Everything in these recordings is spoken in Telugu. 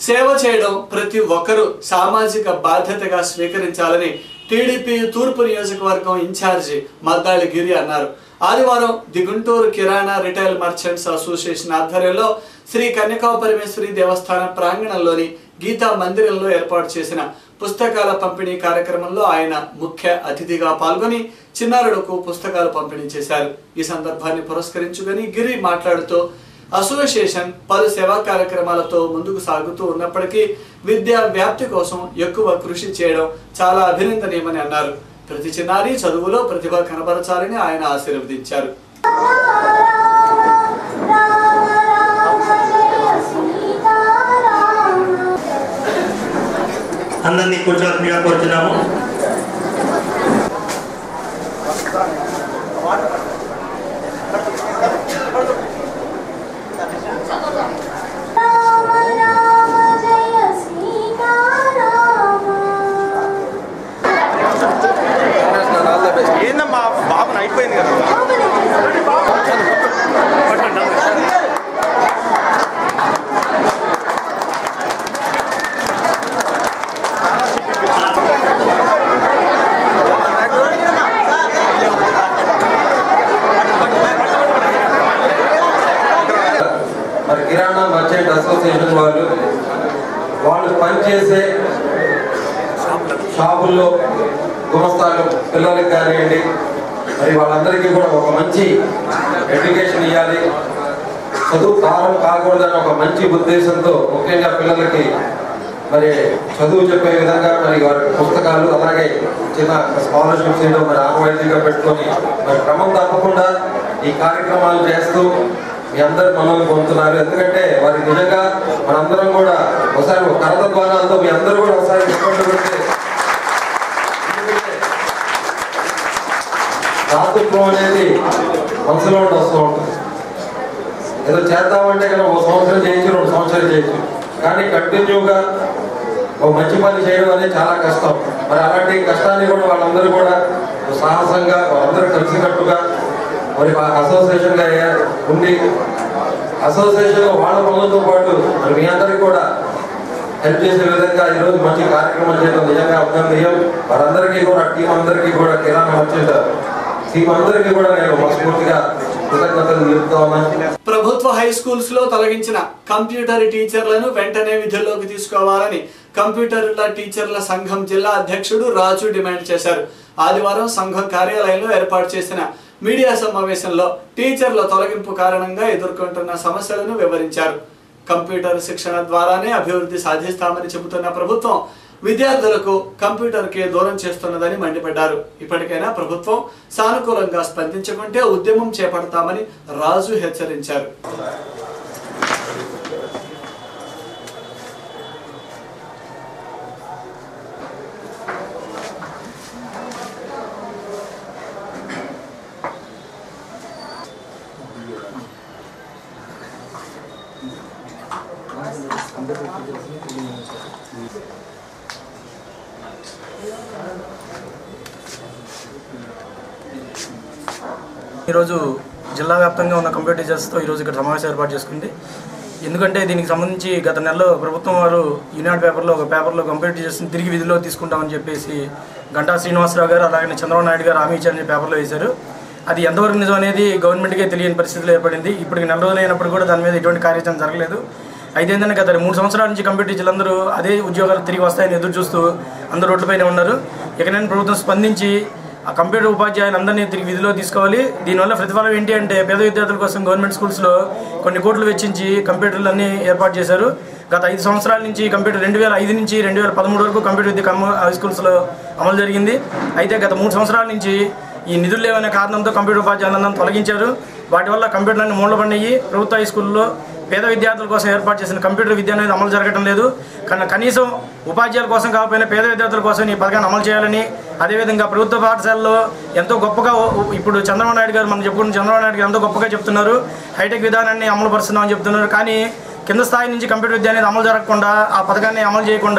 సేవ చేయడం ప్రతి ఒక్కరూ సామాజిక బాధ్యతగా స్వీకరించాలని టీడీపీ తూర్పు నియోజకవర్గం ఇన్ఛార్జి మద్దాళి గిరి అన్నారు ఆదివారం the Guntur kirana retail merchants association ఆధ్వర్యంలో శ్రీ కన్యకా పరమేశ్వరి దేవస్థానం ప్రాంగణంలోని గీతా మందిరంలో ఏర్పాటు చేసిన పుస్తకాల పంపిణీ కార్యక్రమంలో ఆయన ముఖ్య అతిథిగా పాల్గొని చిన్నారులకు పుస్తకాలు పంపిణీ చేశారు ఈ సందర్భాన్ని పురస్కరించుకొని గిరి మాట్లాడుతూ అసోసియేషన్ పలు సేవా కార్యక్రమాలతో ముందుకు సాగుతూ ఉన్నప్పటికీ విద్యా వ్యాప్తి కోసం ఎక్కువ కృషి చేయడం చాలా అభినందనీయమని అన్నారు ప్రతి చిన్నారి చదువులో ప్రతిభ కనబరచాలని ఆయన ఆశీర్వదించారు అందరినీ కూర్చోవలసిందిగా కోరుతున్నాము రామ రామ జయ సీతారామ ఏందమ్మా బాబు అయిపోయింది కదా మరి కిరాణా మర్చెంట్ అసోసియేషన్ వాళ్ళు వాళ్ళు పనిచేసే షాపుల్లో గుమస్తాలు పిల్లలకి కానివ్వండి మరి వాళ్ళందరికీ కూడా ఒక మంచి ఎడ్యుకేషన్ ఇవ్వాలి చదువు కారం కాకూడదని ఒక మంచి ఉద్దేశంతో ముఖ్యంగా పిల్లలకి మరి చదువు చెప్పే విధంగా మరి వారి పుస్తకాలు అలాగే చిన్న స్కాలర్షిప్స్ ఏదో మరి ఆనవాయితీగా పెట్టుకొని మరి క్రమం తప్పకుండా ఈ కార్యక్రమాలు చేస్తూ మీ అందరు మనల్ని పొందుతున్నారు ఎందుకంటే వారి నిజంగా మనందరం కూడా ఒకసారి ఒక కరత ద్వారాలతో మీ అందరూ కూడా ఒకసారి చెప్పండి పెడితే ఎందుకంటే దాతృత్వం అనేది మనసులో ఉండి వస్తూ ఉంటుంది ఏదో చేద్దామంటే కనుక ఒక సంవత్సరం చేయొచ్చు రెండు సంవత్సరాలు చేయొచ్చు కానీ కంటిన్యూగా ఒక మంచి పని చేయడం అనేది చాలా కష్టం మరి అలాంటి కష్టాన్ని కూడా వాళ్ళందరూ కూడా సాహసంగా వాళ్ళందరూ కలిసికట్టుగా మరి అసోసియేషన్గా ఉండి అసోసియేషన్ వాళ్ళ పనులతో పాటు మరి మీ అందరికీ కూడా హెల్ప్ చేసే విధంగా ఈరోజు మంచి కార్యక్రమం చేయడం నిజంగా అభినందనీయం వారందరికీ కూడా టీం అందరికీ కూడా కిరాణా వచ్చేట టీం అందరికీ కూడా నేను మనస్ఫూర్తిగా కృతజ్ఞతలు తెలుపుతా ఉన్నాను ప్రభుత్వ హై స్కూల్స్ లో తొలగించిన కంప్యూటర్ టీచర్లను వెంటనే విధుల్లోకి తీసుకోవాలని కంప్యూటర్ల టీచర్ల సంఘం జిల్లా అధ్యక్షుడు రాజు డిమాండ్ చేశారు ఆదివారం సంఘం కార్యాలయంలో ఏర్పాటు చేసిన మీడియా సమావేశంలో టీచర్ల తొలగింపు కారణంగా ఎదుర్కొంటున్న సమస్యలను వివరించారు కంప్యూటర్ శిక్షణ ద్వారానే అభివృద్ధి సాధిస్తామని చెబుతున్న ప్రభుత్వం విద్యార్థులకు కంప్యూటర్కి దూరం చేస్తున్నదని మండిపడ్డారు ఇప్పటికైనా ప్రభుత్వం సానుకూలంగా స్పందించకుంటే ఉద్యమం చేపడతామని రాజు హెచ్చరించారు ఈరోజు జిల్లా వ్యాప్తంగా ఉన్న కంప్యూటర్ టీచర్స్తో ఈరోజు ఇక్కడ సమావేశం ఏర్పాటు చేసుకుంది ఎందుకంటే దీనికి సంబంధించి గత నెలలో ప్రభుత్వం వారు ఈనాడు పేపర్లో ఒక పేపర్లో కంప్యూటర్ టీచర్స్ని తిరిగి విధిలో తీసుకుంటామని చెప్పేసి గంటా శ్రీనివాసరావు గారు అలాగే చంద్రబాబు నాయుడు గారు హామీ ఇచ్చారని పేపర్లో వేశారు అది ఎంతవరకు నిజం అనేది గవర్నమెంట్కే తెలియని పరిస్థితులు ఏర్పడింది ఇప్పటికి నెల రోజులు అయినప్పుడు కూడా దాని మీద ఎటువంటి కార్యాచరణ జరగలేదు అయితే ఏంటంటే గత మూడు సంవత్సరాల నుంచి కంప్యూటర్ టీచర్లందరూ అదే ఉద్యోగాలు తిరిగి వస్తాయని ఎదురు చూస్తూ అందరూ రోడ్లపైన ఉన్నారు ఇకనైనా ప్రభుత్వం స్పందించి ఆ కంప్యూటర్ ఉపాధ్యాయులందరినీ తిరిగి విధిలో తీసుకోవాలి దీనివల్ల ప్రతిఫలం ఏంటి అంటే పేద విద్యార్థుల కోసం గవర్నమెంట్ స్కూల్స్లో కొన్ని కోట్లు వెచ్చించి కంప్యూటర్లన్నీ ఏర్పాటు చేశారు గత ఐదు సంవత్సరాల నుంచి కంప్యూటర్ రెండు వేల ఐదు నుంచి రెండు వేల పదమూడు వరకు కంప్యూటర్ విద్య కమ్మ- హై స్కూల్స్లో అమలు జరిగింది అయితే గత మూడు సంవత్సరాల నుంచి ఈ నిధులు లేవనే కారణంతో కంప్యూటర్ ఉపాధ్యాయులందరూ తొలగించారు వాటి వల్ల కంప్యూటర్లన్నీ మూలబడినాయి ప్రభుత్వ హై స్కూల్లో పేద విద్యార్థుల కోసం ఏర్పాటు చేసిన కంప్యూటర్ విద్య అనేది అమలు జరగడం లేదు కానీ కనీసం ఉపాధ్యాయుల కోసం కాకపోయినా పేద విద్యార్థుల కోసం ఈ పథకాన్ని అమలు చేయాలని అదేవిధంగా ప్రభుత్వ పాఠశాలలో ఎంతో గొప్పగా ఓ- ఇప్పుడు చంద్రబాబు నాయుడు గారు మనం చెప్పుకున్న చంద్రబాబు నాయుడు గారు ఎంతో గొప్పగా చెప్తున్నారు హైటెక్ విధానాన్ని అమలు పరుస్తున్నామని చెప్తున్నారు కానీ కింద స్థాయి నుంచి కంప్యూటర్ విద్య అనేది అమలు జరగకుండా ఆ పథకాన్ని అమలు చేయకుండా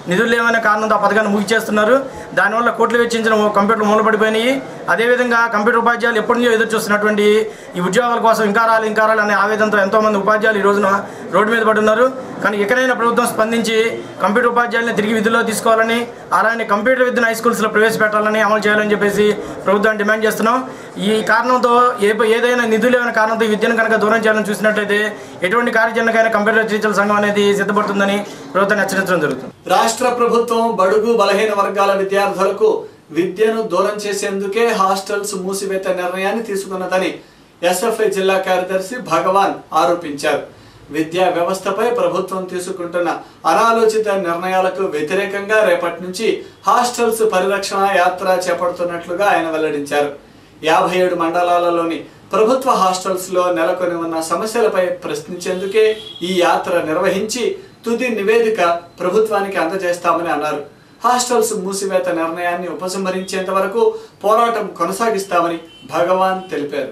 నిధులు లేవనే కారణంతో ఆ పథకాన్ని ముగిచేస్తున్నారు దానివల్ల కోట్లు వెచ్చించిన కంప్యూటర్లు మూలపడిపోయినాయి అదేవిధంగా కంప్యూటర్ ఉపాధ్యాయులు ఎప్పటి నుంచో ఎదురు చూస్తున్నటువంటి ఈ ఉద్యోగాల కోసం ఇంకా రాలి ఇంకా రాలి అనే ఆవేదనతో ఎంతోమంది ఉపాధ్యాయులు ఈ రోజున రోడ్డు మీద పడి ఉన్నారు కానీ ఎక్కడైనా ప్రభుత్వం స్పందించి కంప్యూటర్ ఉపాధ్యాయులను తిరిగి విధుల్లో తీసుకోవాలని అలానే కంప్యూటర్ విద్యను హై స్కూల్స్లో ప్రవేశపెట్టాలని అమలు చేయాలని చెప్పేసి ప్రభుత్వాన్ని డిమాండ్ చేస్తున్నాం ఈ కారణంతో ఏ ఏదైనా నిధులు లేవనే కారణంతో ఈ విద్యను కనుక దూరం చేయాలని చూసినట్లయితే ఎటువంటి కార్యాచరణకైనా కంప్యూటర్ టీచర్ల సంఘం అనేది సిద్ధపడుతుందని ప్రభుత్వాన్ని హెచ్చరించడం జరుగుతుంది రాష్ట్ర ప్రభుత్వం బడుగు బలహీన వర్గాల విద్యార్థులకు విద్యను దూరం చేసేందుకే హాస్టల్స్ మూసివేత నిర్ణయాన్ని తీసుకున్నదని ఎస్ఎఫ్ఐ జిల్లా కార్యదర్శి భగవాన్ ఆరోపించారు విద్యా వ్యవస్థపై ప్రభుత్వం తీసుకుంటున్న అనాలోచిత నిర్ణయాలకు వ్యతిరేకంగా రేపటి నుంచి హాస్టల్స్ పరిరక్షణ యాత్ర చేపడుతున్నట్లుగా ఆయన వెల్లడించారు యాభై ఏడు మండలాలలోని ప్రభుత్వ హాస్టల్స్ లో నెలకొని ఉన్న సమస్యలపై ప్రశ్నించేందుకే ఈ యాత్ర నిర్వహించి తుది నివేదిక ప్రభుత్వానికి అందజేస్తామని అన్నారు హాస్టల్స్ మూసివేత నిర్ణయాన్ని ఉపసంహరించేంత వరకు పోరాటం కొనసాగిస్తామని భగవాన్ తెలిపారు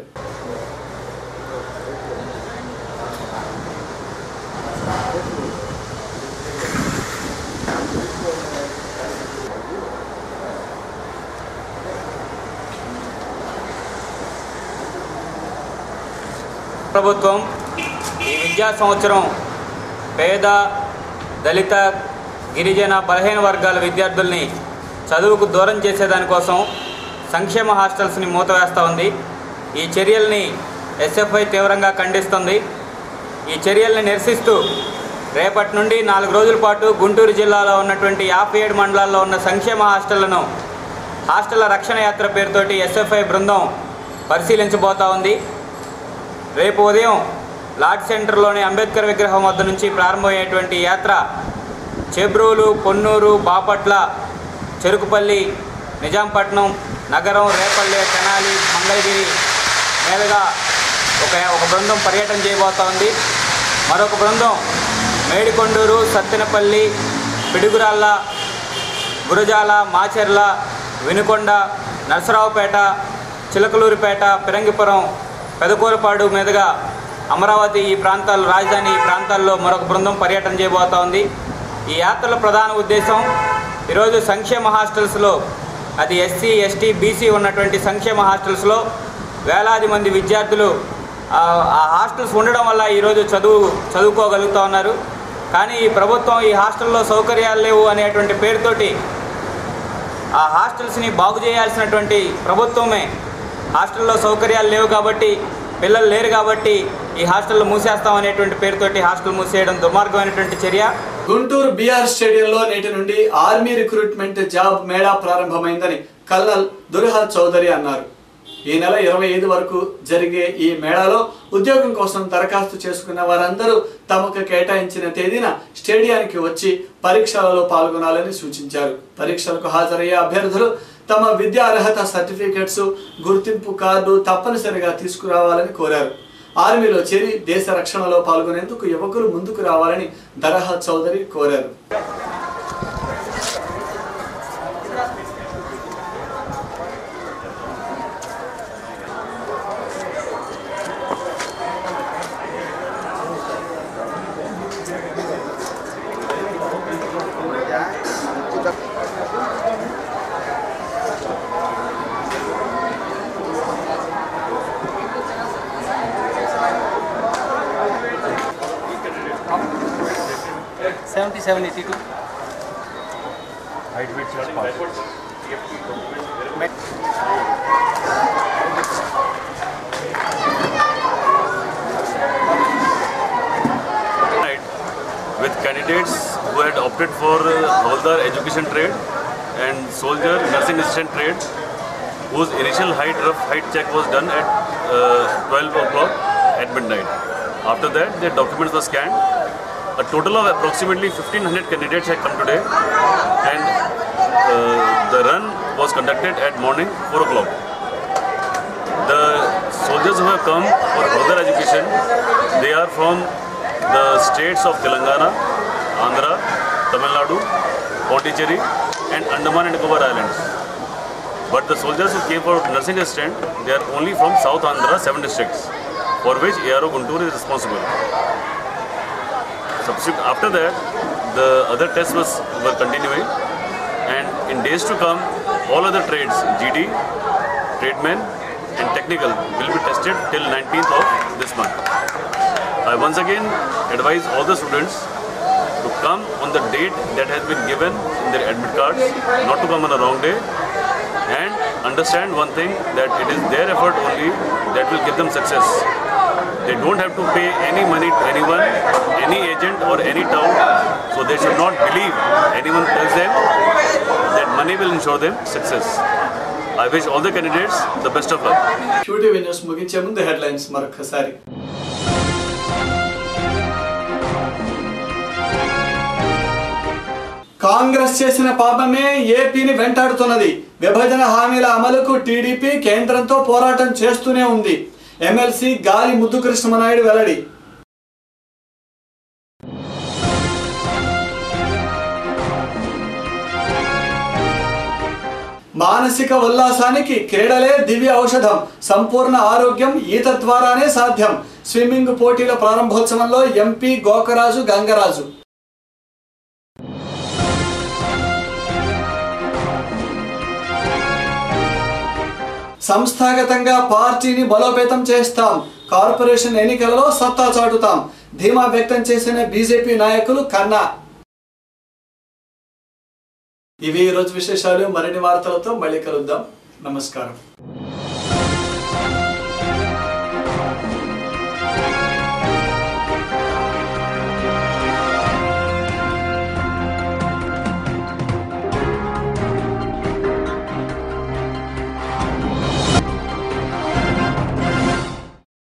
ప్రభుత్వం ఈ విద్యా సంవత్సరం పేద దళిత గిరిజన బలహీన వర్గాల విద్యార్థుల్ని చదువుకు దూరం చేసేదానికోసం సంక్షేమ హాస్టల్స్ని మూతవేస్తూ ఉంది ఈ చర్యల్ని ఎస్ఎఫ్ఐ తీవ్రంగా ఖండిస్తుంది ఈ చర్యల్ని నిరసిస్తూ రేపటి నుండి నాలుగు రోజుల పాటు గుంటూరు జిల్లాలో ఉన్నటువంటి యాభై ఏడు మండలాల్లో ఉన్న సంక్షేమ హాస్టళ్లను హాస్టళ్ల రక్షణ యాత్ర పేరుతోటి ఎస్ఎఫ్ఐ బృందం పరిశీలించబోతా ఉంది రేపు ఉదయం లార్డ్ సెంటర్లోని అంబేద్కర్ విగ్రహం వద్ద నుంచి ప్రారంభమయ్యేటువంటి యాత్ర చెబ్రోలు పొన్నూరు బాపట్ల చెరుకుపల్లి నిజాంపట్నం నగరం రేపల్లె తెనాలి మంగళగిరి మీదుగా ఒక ఒక బృందం పర్యటన చేయబోతా ఉంది మరొక బృందం మేడికొండూరు సత్తెనపల్లి పిడుగురాళ్ళ గురజాల మాచెర్ల వినుకొండ నరసరావుపేట చిలకలూరిపేట పిరంగిపురం పెదకూరపాడు మీదుగా అమరావతి ఈ ప్రాంతాలు రాజధాని ఈ ప్రాంతాల్లో మరొక బృందం పర్యటన చేయబోతా ఉంది ఈ యాత్రల ప్రధాన ఉద్దేశం ఈరోజు సంక్షేమ హాస్టల్స్లో అది ఎస్సీ ఎస్టీ బీసీ ఉన్నటువంటి సంక్షేమ హాస్టల్స్లో వేలాది మంది విద్యార్థులు ఆ ఆ హాస్టల్స్ ఉండడం వల్ల ఈరోజు చదువు చదువుకోగలుగుతూ ఉన్నారు కానీ ఈ ప్రభుత్వం ఈ హాస్టల్లో సౌకర్యాలు లేవు అనేటువంటి పేరుతోటి ఆ హాస్టల్స్ని బాగు చేయాల్సినటువంటి ప్రభుత్వమే హాస్టల్లో సౌకర్యాలు లేవు కాబట్టి పిల్లలు లేరు కాబట్టి ఈ హాస్టల్లో మూసేస్తాం అనేటువంటి పేరుతోటి హాస్టల్ మూసేయడం దుర్మార్గమైనటువంటి చర్య గుంటూరు బీఆర్ స్టేడియంలో నేటి నుండి ఆర్మీ రిక్రూట్మెంట్ జాబ్ మేళా ప్రారంభమైందని కల్నల్ దుర్హా చౌదరి అన్నారు ఈ నెల ఇరవై ఐదు వరకు జరిగే ఈ మేళాలో ఉద్యోగం కోసం దరఖాస్తు చేసుకున్న వారందరూ తమకు కేటాయించిన తేదీన స్టేడియానికి వచ్చి పరీక్షలలో పాల్గొనాలని సూచించారు పరీక్షలకు హాజరయ్యే అభ్యర్థులు తమ విద్యా అర్హత సర్టిఫికెట్స్ గుర్తింపు కార్డు తప్పనిసరిగా తీసుకురావాలని కోరారు ఆర్మీలో చేరి దేశ రక్షణలో పాల్గొనేందుకు యువకులు ముందుకు రావాలని దరహా చౌదరి కోరారు seventy seven eighty two night with candidates who had opted for uh, Havaldar education trade and soldier nursing assistant trade whose initial height rough height check was done at uh, 12 o'clock at midnight. After that their documents were scanned. A total of approximately 1500 candidates had come today and uh, the run was conducted at morning 4 o'clock. The soldiers who have come for further education, they are from the states of Telangana, Andhra, Tamil Nadu, Pondicherry and Andaman and Nicobar Islands. But the soldiers who came for nursing assistant, they are only from South Andhra, seven districts, for which ARO Guntur is responsible. Subsequent, after that, the other tests was, were continuing. And in days to come, all other trades, GD, tradesmen, and technical will be tested till 19th of this month. I once again advise all the students to come on the date that has been given in their admit cards, not to come on a wrong day, and understand one thing that it is their effort only that will give them success. They don't have to pay any money to anyone, any agent or any town, so they should not believe anyone tells them that money will ensure them success. I wish all the candidates the best of luck. QTV news ముగించే ముందు హెడ్లైన్స్ మరొకసారి కాంగ్రెస్ చేసిన పాపమే ఏపీని వెంటాడుతున్నది విభజన హామీల అమలుకు టీడీపీ కేంద్రంతో పోరాటం చేస్తూనే ఉంది ఎమ్మెల్సీ గాలి ముద్దుకృష్ణమనాయుడు వెల్లడి మానసిక ఉల్లాసానికి క్రీడలే దివ్య ఔషధం సంపూర్ణ ఆరోగ్యం ఈత ద్వారానే సాధ్యం స్విమ్మింగ్ పోటీల ప్రారంభోత్సవంలో ఎంపీ గోకరాజు గంగరాజు సంస్థాగతంగా పార్టీని బలోపేతం చేస్తాం కార్పొరేషన్ ఎన్నికలలో సత్తా చాటుతాం ధీమా వ్యక్తం చేసిన బీజేపీ నాయకులు కన్నా ఇవి ఈ రోజు విశేషాలు మరిన్ని వార్తలతో మళ్ళీ కలుద్దాం నమస్కారం